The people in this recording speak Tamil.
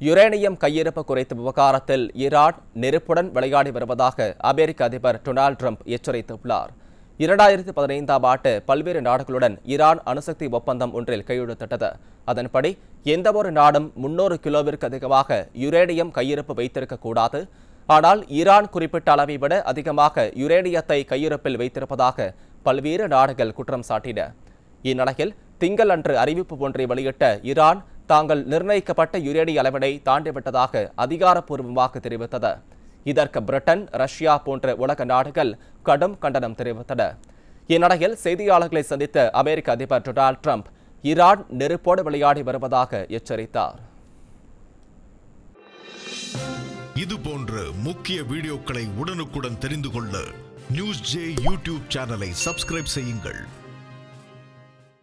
யுரேனியம் கையிருப்பு குறித்த விவகாரத்தில் ஈரான் நெருப்புடன் விளையாடி வருவதாக அமெரிக்க அதிபர் டொனால்ட் ட்ரம்ப் எச்சரித்துள்ளார் இரண்டாயிரத்தி பதினைந்தாம் ஆண்டு பல்வேறு நாடுகளுடன் ஈரான் அணுசக்தி ஒப்பந்தம் ஒன்றில் கையெழுத்திட்டது அதன்படி எந்தவொரு நாடும் முன்னூறு கிலோவிற்கு அதிகமாக யுரேனியம் கையிருப்பு வைத்திருக்க கூடாது ஆனால் ஈரான் குறிப்பிட்ட அளவை விட அதிகமாக யுரேனியத்தை கையிருப்பில் வைத்திருப்பதாக பல்வேறு நாடுகள் குற்றம் சாட்டின இந்நிலையில் திங்கள் அன்று அறிவிப்பு ஒன்றை வெளியிட்ட ஈரான் தாங்கள் நிர்ணயிக்கப்பட்ட யுரேனிய அளவினை தாண்டிவிட்டதாக அதிகாரப்பூர்வமாக தெரிவித்தது இதற்கு பிரிட்டன் ரஷ்யா போன்ற உலக நாடுகள் கடும் கண்டனம் தெரிவித்தன இந்நிலையில் செய்தியாளர்களை சந்தித்த அமெரிக்க அதிபர் டொனால்ட் ட்ரம்ப் ஈரான் நெருப்போடு விளையாடி வருவதாக எச்சரித்தார் இது போன்ற முக்கிய வீடியோக்களை உடனுக்குடன் தெரிந்து கொள்ள நியூஸ் ஜே யூடியூப் சேனலை சப்ஸ்கிரைப் செய்யுங்கள்